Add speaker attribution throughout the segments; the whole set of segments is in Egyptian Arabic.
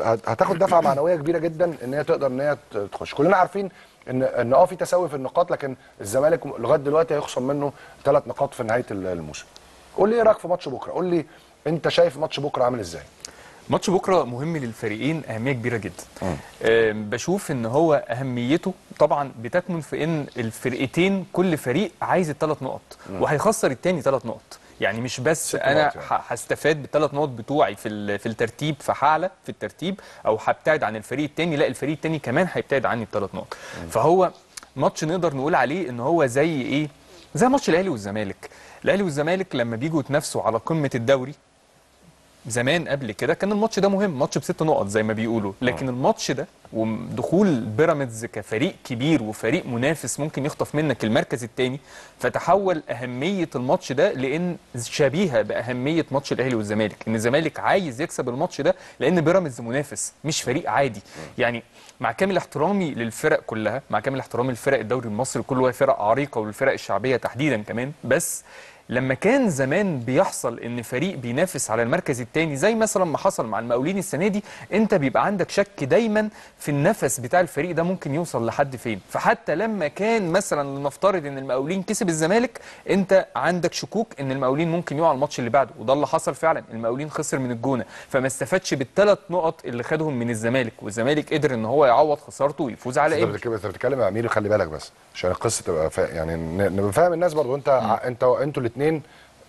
Speaker 1: هت- هتاخد دفعه معنويه كبيره جدا ان هي تقدر ان هي ت- تخش كلنا عارفين ان ان اه في تساوي في النقاط لكن الزمالك لغايه دلوقتي هيخصم منه ثلاث نقاط في نهايه ال- الموسم قول لي ايه رايك في ماتش بكره قول لي انت شايف ماتش بكره عامل ازاي
Speaker 2: ماتش بكره مهم للفريقين اهميه كبيره جدا آم، بشوف ان هو اهميته طبعا بتكمن في ان الفرقتين كل فريق عايز الثلاث نقط وهيخسر التاني ثلاث نقط يعني مش بس
Speaker 1: ست
Speaker 2: انا
Speaker 1: نقط يعني.
Speaker 2: ه- هستفاد بالثلاث نقط بتوعي في ال- في الترتيب فهعلى في الترتيب او هبتعد عن الفريق التاني لا الفريق التاني كمان هيبتعد عني بثلاث نقط فهو ماتش نقدر نقول عليه ان هو زي ايه زي ماتش الاهلي والزمالك الاهلي والزمالك لما بيجوا يتنافسوا على قمه الدوري زمان قبل كده كان الماتش ده مهم ماتش بست نقط زي ما بيقولوا لكن الماتش ده ودخول بيراميدز كفريق كبير وفريق منافس ممكن يخطف منك المركز الثاني فتحول اهميه الماتش ده لان شبيهه باهميه ماتش الاهلي والزمالك ان الزمالك عايز يكسب الماتش ده لان بيراميدز منافس مش فريق عادي يعني مع كامل احترامي للفرق كلها مع كامل احترامي لفرق الدوري المصري كله هي فرق عريقه والفرق الشعبيه تحديدا كمان بس لما كان زمان بيحصل ان فريق بينافس على المركز الثاني زي مثلا ما حصل مع المقاولين السنه دي انت بيبقى عندك شك دايما في النفس بتاع الفريق ده ممكن يوصل لحد فين فحتى لما كان مثلا لنفترض ان المقاولين كسب الزمالك انت عندك شكوك ان المقاولين ممكن يقع الماتش اللي بعده وده اللي حصل فعلا المقاولين خسر من الجونه فما استفادش بالثلاث نقط اللي خدهم من الزمالك والزمالك قدر ان هو يعوض خسارته ويفوز على
Speaker 1: انت
Speaker 2: ايه
Speaker 1: بتتكلم انت بتتكلم يا امير خلي بالك بس عشان القصه تبقى فا... يعني ن- نبقى فاهم الناس برضو انت ع- انت انتوا الاثنين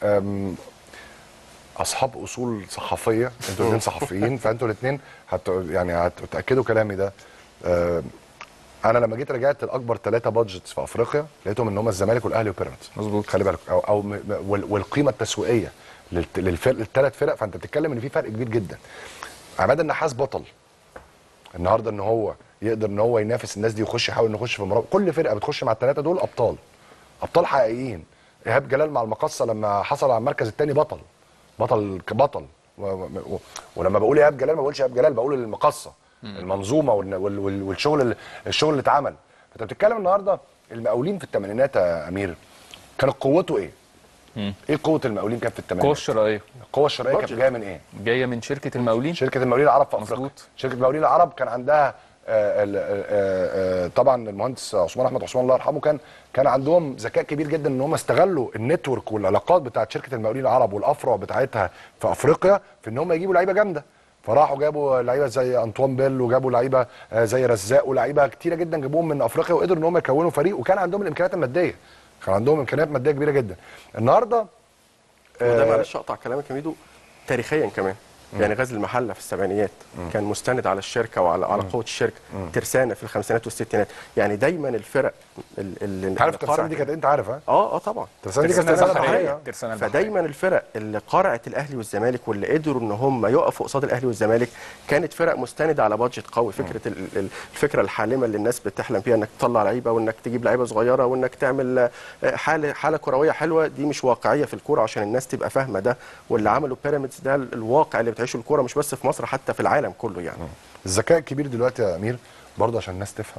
Speaker 1: اصحاب اصول صحفيه انتوا الاثنين صحفيين فانتوا الاثنين هت... يعني هتاكدوا كلامي ده أم، انا لما جيت رجعت الاكبر ثلاثه بادجتس في افريقيا لقيتهم ان هم الزمالك والاهلي وبيراميدز
Speaker 2: مظبوط.
Speaker 1: خلي بالك او, أو م- وال- والقيمه التسويقيه للت- للفرق للثلاث فرق فانت بتتكلم ان في فرق كبير جدا عماد النحاس بطل النهارده ان هو يقدر ان هو ينافس الناس دي ويخش يحاول يخش في مرابط كل فرقه بتخش مع الثلاثه دول ابطال ابطال حقيقيين ايهاب جلال مع المقصه لما حصل على المركز الثاني بطل بطل كبطل و... و... ولما بقول ايهاب جلال ما بقولش ايهاب جلال بقول المقصه المنظومه وال... وال... وال... والشغل ال- الشغل اللي اتعمل فانت بتتكلم النهارده المقاولين في الثمانينات يا امير كانت قوته ايه؟ ايه قوه المقاولين كانت في
Speaker 2: القوه
Speaker 1: الثمانينات؟
Speaker 2: الشرائيه
Speaker 1: القوه الشرائيه كانت جايه من ايه؟
Speaker 2: جايه من شركه المقاولين
Speaker 1: شركه المقاولين العرب في افريقيا
Speaker 2: مظبوط.
Speaker 1: شركه المقاولين العرب كان عندها آه، ال- آه، آه، طبعا المهندس عثمان احمد عثمان الله يرحمه كان كان عندهم ذكاء كبير جدا ان هم استغلوا النتورك والعلاقات بتاعت شركه المقاولين العرب والافرع بتاعتها في افريقيا في ان هم يجيبوا لعيبه جامده فراحوا جابوا لعيبه زي انطوان بيل وجابوا لعيبه آه، زي رزاق ولعيبه كتيره جدا جابوهم من افريقيا وقدروا ان هم يكونوا فريق وكان عندهم الامكانيات الماديه كان عندهم امكانيات ماديه كبيره جدا النهارده
Speaker 3: وده معلش اقطع كلامك يا ميدو تاريخيا كمان يعني غزل المحله في السبعينيات كان مستند على الشركه وعلى على قوه الشركه ترسانه في الخمسينات والستينات يعني دايما الفرق ال- ال-
Speaker 1: انت عارف
Speaker 3: اللي
Speaker 1: الترسانه
Speaker 3: قرعت-
Speaker 1: دي كانت انت عارف ها
Speaker 3: اه اه طبعا
Speaker 1: الترسانه دي كانت
Speaker 2: ترسانة
Speaker 1: ترسانه
Speaker 2: البحرية.
Speaker 1: بحريه
Speaker 2: ترسانة البحرية.
Speaker 3: فدايما الفرق اللي قرعت الاهلي والزمالك واللي قدروا ان هم يقفوا قصاد الاهلي والزمالك كانت فرق مستنده على بادجت قوي فكره ال- ال- الفكره الحالمه اللي الناس بتحلم فيها انك تطلع لعيبه وانك تجيب لعيبه صغيره وانك تعمل آه، حاله حاله كرويه حلوه دي مش واقعيه في الكوره عشان الناس تبقى فاهمه ده واللي عمله بيراميدز ده ال- الواقع اللي بتعيشه الكوره مش بس في مصر حتى في العالم كله يعني
Speaker 1: الذكاء الكبير دلوقتي يا امير برضه عشان الناس تفهم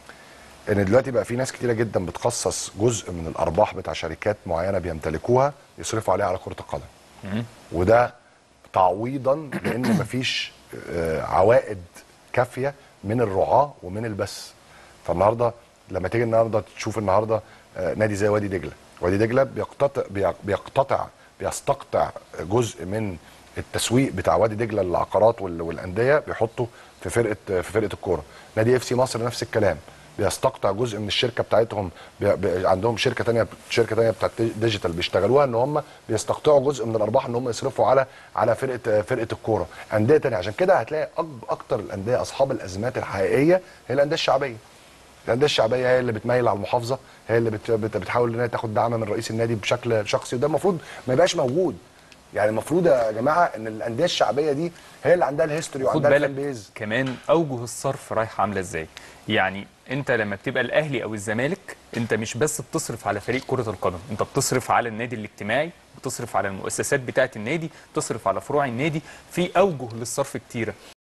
Speaker 1: ان دلوقتي بقى في ناس كتيره جدا بتخصص جزء من الارباح بتاع شركات معينه بيمتلكوها يصرفوا عليها على كره القدم وده تعويضا لان مفيش آه، عوائد كافيه من الرعاه ومن البث فالنهارده لما تيجي النهارده تشوف النهارده آه، نادي زي وادي دجله وادي دجله بيقتطع بيقتطع بيستقطع جزء من التسويق بتاع وادي دجله للعقارات وال- والانديه بيحطه في فرقه في فرقه الكوره نادي اف سي مصر نفس الكلام بيستقطع جزء من الشركه بتاعتهم بي بي عندهم شركه تانية شركه تانية بتاعت ديجيتال بيشتغلوها ان هم بيستقطعوا جزء من الارباح ان هم يصرفوا على على فرقه فرقه الكوره انديه تانية عشان كده هتلاقي أك- اكتر الانديه اصحاب الازمات الحقيقيه هي الانديه الشعبيه الانديه الشعبيه هي اللي بتميل على المحافظه هي اللي بت بت بتحاول ان هي تاخد دعم من رئيس النادي بشكل شخصي وده المفروض ما يبقاش موجود يعني المفروض يا جماعه ان الانديه الشعبيه دي هي اللي عندها الهيستوري
Speaker 2: خد
Speaker 1: وعندها الفان
Speaker 2: بالك
Speaker 1: بيز
Speaker 2: كمان اوجه الصرف رايحه عامله ازاي يعني انت لما بتبقى الاهلي او الزمالك انت مش بس بتصرف على فريق كره القدم انت بتصرف على النادي الاجتماعي بتصرف على المؤسسات بتاعه النادي بتصرف على فروع النادي في اوجه للصرف كتيره